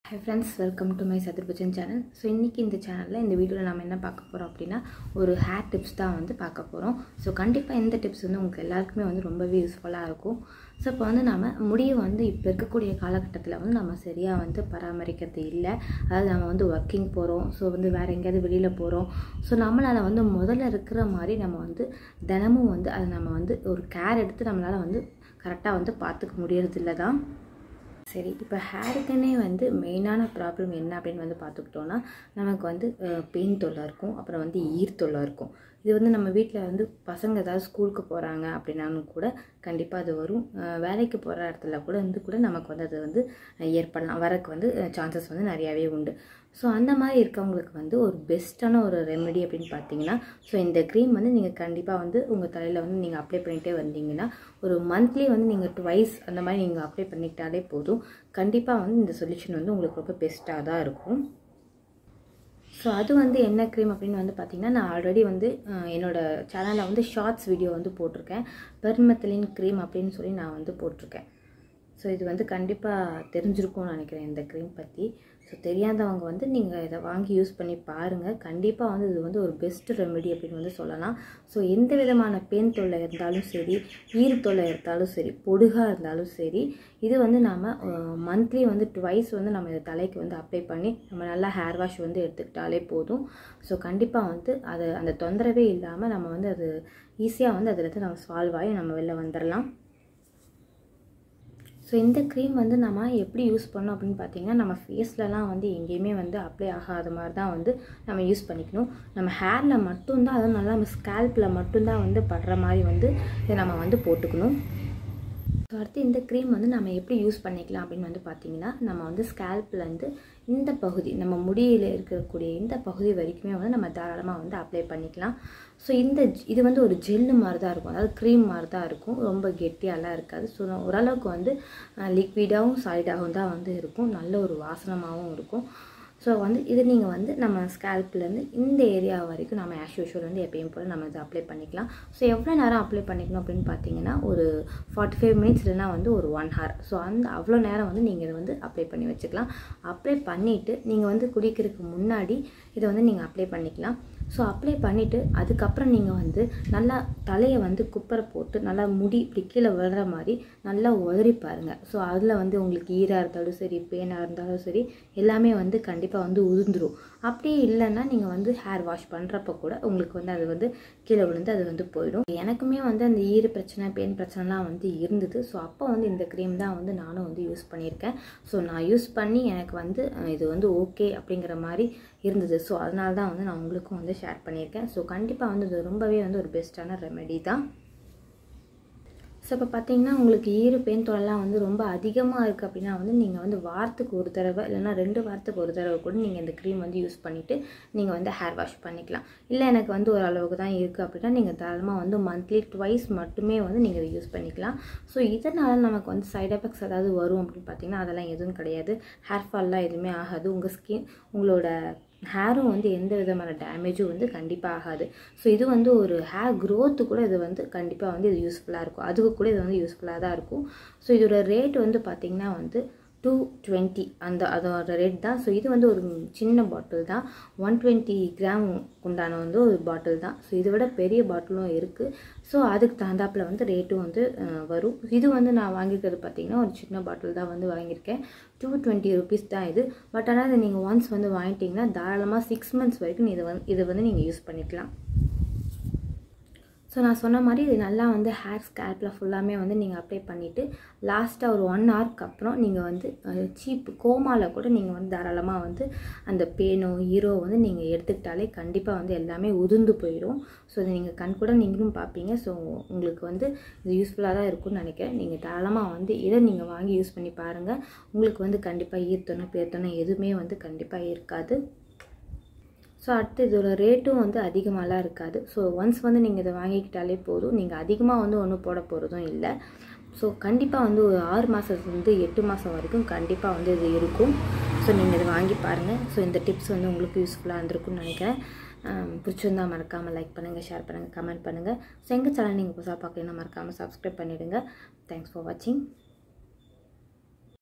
high friends welcome to my Satrubachan channel so இன்றைக்கி இந்த சேனலில் இந்த வீடியோவில் நம்ம என்ன பார்க்க போகிறோம் அப்படின்னா ஒரு ஹேர் டிப்ஸ் தான் வந்து பார்க்க போகிறோம் ஸோ கண்டிப்பாக இந்த டிப்ஸ் வந்து உங்களுக்கு எல்லாருக்குமே வந்து ரொம்பவே யூஸ்ஃபுல்லாக இருக்கும் ஸோ இப்போ வந்து நம்ம முடியை வந்து இப்போ இருக்கக்கூடிய காலகட்டத்தில் வந்து நம்ம சரியாக வந்து பராமரிக்கிறது இல்லை அதாவது நம்ம வந்து ஒர்க்கிங் போகிறோம் ஸோ வந்து வேறு எங்கேயாவது வெளியில் போகிறோம் ஸோ நம்மளால் வந்து முதல்ல இருக்கிற மாதிரி நம்ம வந்து தினமும் வந்து அதை நம்ம வந்து ஒரு கேர் எடுத்து நம்மளால் வந்து கரெக்டாக வந்து பார்த்துக்க முடியறதில்ல தான் சரி இப்போ ஹேருக்குன்னே வந்து மெயினான ப்ராப்ளம் என்ன அப்படின்னு வந்து பார்த்துக்கிட்டோன்னா நமக்கு வந்து பெயின் தொல்லை இருக்கும் அப்புறம் வந்து ஈர் தொல்லை இருக்கும் இது வந்து நம்ம வீட்டில் வந்து பசங்க ஏதாவது ஸ்கூலுக்கு போகிறாங்க அப்படின்னாலும் கூட கண்டிப்பாக அது வரும் வேலைக்கு போகிற இடத்துல கூட வந்து கூட நமக்கு வந்து அது வந்து ஏற்படலாம் வரக்கு வந்து சான்சஸ் வந்து நிறையாவே உண்டு ஸோ அந்த மாதிரி இருக்கவங்களுக்கு வந்து ஒரு பெஸ்ட்டான ஒரு ரெமெடி அப்படின்னு பார்த்தீங்கன்னா ஸோ இந்த க்ரீம் வந்து நீங்கள் கண்டிப்பாக வந்து உங்கள் தலையில் வந்து நீங்கள் அப்ளை பண்ணிகிட்டே வந்தீங்கன்னா ஒரு மந்த்லி வந்து நீங்கள் டுவைஸ் அந்த மாதிரி நீங்கள் அப்ளை பண்ணிக்கிட்டாலே போதும் கண்டிப்பாக வந்து இந்த சொல்யூஷன் வந்து உங்களுக்கு ரொம்ப பெஸ்ட்டாக தான் இருக்கும் ஸோ அது வந்து என்ன க்ரீம் அப்படின்னு வந்து பார்த்திங்கன்னா நான் ஆல்ரெடி வந்து என்னோடய சேனலில் வந்து ஷார்ட்ஸ் வீடியோ வந்து போட்டிருக்கேன் பெர்மெத்தலின் க்ரீம் அப்படின்னு சொல்லி நான் வந்து போட்டிருக்கேன் ஸோ இது வந்து கண்டிப்பாக தெரிஞ்சிருக்கும்னு நினைக்கிறேன் இந்த க்ரீம் பற்றி ஸோ தெரியாதவங்க வந்து நீங்கள் இதை வாங்கி யூஸ் பண்ணி பாருங்கள் கண்டிப்பாக வந்து இது வந்து ஒரு பெஸ்ட் ரெமெடி அப்படின்னு வந்து சொல்லலாம் ஸோ எந்த விதமான பெயின் தொல்லை இருந்தாலும் சரி ஈர் தொல்லை இருந்தாலும் சரி பொடுகாக இருந்தாலும் சரி இது வந்து நாம் மந்த்லி வந்து ட்வைஸ் வந்து நம்ம இதை தலைக்கு வந்து அப்ளை பண்ணி நம்ம நல்லா ஹேர் வாஷ் வந்து எடுத்துக்கிட்டாலே போதும் ஸோ கண்டிப்பாக வந்து அது அந்த தொந்தரவே இல்லாமல் நம்ம வந்து அது ஈஸியாக வந்து அதில் நம்ம சால்வ் ஆகி நம்ம வெளில வந்துடலாம் ஸோ இந்த க்ரீம் வந்து நம்ம எப்படி யூஸ் பண்ணோம் அப்படின்னு பார்த்தீங்கன்னா நம்ம ஃபேஸ்லலாம் வந்து எங்கேயுமே வந்து அப்ளை ஆகாத மாதிரி தான் வந்து நம்ம யூஸ் பண்ணிக்கணும் நம்ம ஹேரில் மட்டும்தான் அதுவும் நல்லா நம்ம ஸ்கேல்பில் மட்டும்தான் வந்து படுற மாதிரி வந்து இதை நம்ம வந்து போட்டுக்கணும் ஸோ அடுத்து இந்த க்ரீம் வந்து நம்ம எப்படி யூஸ் பண்ணிக்கலாம் அப்படின்னு வந்து பார்த்தீங்கன்னா நம்ம வந்து ஸ்கேல்ப்லேருந்து இந்த பகுதி நம்ம முடியில் இருக்கக்கூடிய இந்த பகுதி வரைக்குமே வந்து நம்ம தாராளமாக வந்து அப்ளை பண்ணிக்கலாம் ஸோ இந்த இது வந்து ஒரு ஜெல்லு மாதிரி தான் இருக்கும் அதாவது க்ரீம் மாதிரி தான் இருக்கும் ரொம்ப கெட்டியாலாம் இருக்காது ஸோ ஓரளவுக்கு வந்து லிக்விடாகவும் சாலிடாகவும் தான் வந்து இருக்கும் நல்ல ஒரு வாசனமாகவும் இருக்கும் ஸோ வந்து இது நீங்கள் வந்து நம்ம ஸ்கேல்ப்லேருந்து இந்த ஏரியா வரைக்கும் நம்ம ஆஸ் யூஷுவல் வந்து எப்பயும் போல் நம்ம இதை அப்ளை பண்ணிக்கலாம் ஸோ எவ்வளோ நேரம் அப்ளை பண்ணிக்கணும் அப்படின்னு பார்த்தீங்கன்னா ஒரு ஃபார்ட்டி ஃபைவ் மினிட்ஸ் இல்லைனா வந்து ஒரு ஒன் ஹவர் ஸோ அந்த அவ்வளோ நேரம் வந்து நீங்கள் இதை வந்து அப்ளை பண்ணி வச்சுக்கலாம் அப்ளை பண்ணிவிட்டு நீங்கள் வந்து குடிக்கிறதுக்கு முன்னாடி இதை வந்து நீங்கள் அப்ளை பண்ணிக்கலாம் ஸோ அப்ளை பண்ணிவிட்டு அதுக்கப்புறம் நீங்கள் வந்து நல்லா தலையை வந்து குப்பரை போட்டு நல்லா முடி இப்படி கீழே விழுற மாதிரி நல்லா உதறி பாருங்கள் ஸோ அதில் வந்து உங்களுக்கு ஈராக இருந்தாலும் சரி பேனாக இருந்தாலும் சரி எல்லாமே வந்து கண்டிப்பாக வந்து உதிர்ந்துடும் அப்படியே இல்லைன்னா நீங்கள் வந்து ஹேர் வாஷ் பண்ணுறப்ப கூட உங்களுக்கு வந்து அது வந்து கீழே விழுந்து அது வந்து போயிடும் எனக்குமே வந்து அந்த ஈர பிரச்சனை பேன் பிரச்சனைலாம் வந்து இருந்தது ஸோ அப்போ வந்து இந்த க்ரீம் தான் வந்து நானும் வந்து யூஸ் பண்ணியிருக்கேன் ஸோ நான் யூஸ் பண்ணி எனக்கு வந்து இது வந்து ஓகே அப்படிங்கிற மாதிரி இருந்தது ஸோ அதனால தான் வந்து நான் உங்களுக்கும் வந்து ஷேர் பண்ணியிருக்கேன் ஸோ கண்டிப்பாக வந்து இது ரொம்பவே வந்து ஒரு பெஸ்ட்டான ரெமெடி தான் ஸோ இப்போ பார்த்தீங்கன்னா உங்களுக்கு ஈறு பெயின் தொலைலாம் வந்து ரொம்ப அதிகமாக இருக்குது அப்படின்னா வந்து நீங்கள் வந்து வாரத்துக்கு ஒரு தடவை இல்லைனா ரெண்டு வாரத்துக்கு ஒரு தடவை கூட நீங்கள் இந்த க்ரீம் வந்து யூஸ் பண்ணிவிட்டு நீங்கள் வந்து ஹேர் வாஷ் பண்ணிக்கலாம் இல்லை எனக்கு வந்து ஒரு அளவுக்கு தான் இருக்குது அப்படின்னா நீங்கள் தாராளமாக வந்து மந்த்லி ட்வைஸ் மட்டுமே வந்து நீங்கள் இதை யூஸ் பண்ணிக்கலாம் ஸோ இதனால் நமக்கு வந்து சைட் எஃபெக்ட்ஸ் ஏதாவது வரும் அப்படின்னு பார்த்தீங்கன்னா அதெல்லாம் எதுவும் கிடையாது ஹேர் ஃபால்லாம் எதுவுமே ஆகாது உங்கள் ஸ்கின் உங்களோட ஹேரும் வந்து எந்த விதமான டேமேஜும் வந்து கண்டிப்பாக ஆகாது ஸோ இது வந்து ஒரு ஹேர் க்ரோத்து கூட இது வந்து கண்டிப்பாக வந்து இது யூஸ்ஃபுல்லாக இருக்கும் அதுக்கு கூட இது வந்து யூஸ்ஃபுல்லாக தான் இருக்கும் ஸோ இதோட ரேட் வந்து பார்த்திங்கன்னா வந்து டூ டுவெண்ட்டி அந்த அதோட ரேட் தான் ஸோ இது வந்து ஒரு சின்ன பாட்டில் தான் ஒன் டுவெண்ட்டி கிராம் உண்டான வந்து ஒரு பாட்டில் தான் ஸோ இதை விட பெரிய பாட்டிலும் இருக்குது ஸோ அதுக்கு தகுந்தாப்பில் வந்து ரேட்டும் வந்து வரும் இது வந்து நான் வாங்கியிருக்கிறது பார்த்திங்கன்னா ஒரு சின்ன பாட்டில் தான் வந்து வாங்கியிருக்கேன் டூ டுவெண்ட்டி ருபீஸ் தான் இது பட் ஆனால் இதை நீங்கள் ஒன்ஸ் வந்து வாங்கிட்டிங்கன்னா தாராளமாக சிக்ஸ் மந்த்ஸ் வரைக்கும் இதை வந்து இதை வந்து நீங்கள் யூஸ் பண்ணிக்கலாம் ஸோ நான் சொன்ன மாதிரி இது நல்லா வந்து ஹேர் ஸ்கேல்பில் ஃபுல்லாமே வந்து நீங்கள் அப்ளை பண்ணிவிட்டு லாஸ்ட்டாக ஒரு ஒன் ஹவருக்கு அப்புறம் நீங்கள் வந்து சீப் கோமாவில் கூட நீங்கள் வந்து தாராளமாக வந்து அந்த பேனோ ஹீரோ வந்து நீங்கள் எடுத்துக்கிட்டாலே கண்டிப்பாக வந்து எல்லாமே உதிர்ந்து போயிடும் ஸோ இதை நீங்கள் கண் கூட நீங்களும் பார்ப்பீங்க ஸோ உங்களுக்கு வந்து இது யூஸ்ஃபுல்லாக தான் இருக்கும்னு நினைக்கிறேன் நீங்கள் தாராளமாக வந்து இதை நீங்கள் வாங்கி யூஸ் பண்ணி பாருங்கள் உங்களுக்கு வந்து கண்டிப்பாக ஈர்த்தணும் பேர்த்தணும் எதுவுமே வந்து கண்டிப்பாக இருக்காது ஸோ அடுத்து இதோட ரேட்டும் வந்து அதிகமாகலாம் இருக்காது ஸோ ஒன்ஸ் வந்து நீங்கள் இதை வாங்கிக்கிட்டாலே போதும் நீங்கள் அதிகமாக வந்து ஒன்றும் போட போகிறதும் இல்லை ஸோ கண்டிப்பாக வந்து ஒரு ஆறு மாதத்துலேருந்து எட்டு மாதம் வரைக்கும் கண்டிப்பாக வந்து இது இருக்கும் ஸோ நீங்கள் இதை வாங்கி பாருங்கள் ஸோ இந்த டிப்ஸ் வந்து உங்களுக்கு யூஸ்ஃபுல்லாக இருந்திருக்கும்னு நினைக்கிறேன் பிடிச்சிருந்தா மறக்காமல் லைக் பண்ணுங்கள் ஷேர் பண்ணுங்கள் கமெண்ட் பண்ணுங்கள் ஸோ எங்கள் சேனல் நீங்கள் புதுசாக பார்க்கலன்னா மறக்காமல் சப்ஸ்கிரைப் பண்ணிவிடுங்க தேங்க்ஸ் ஃபார் வாட்சிங்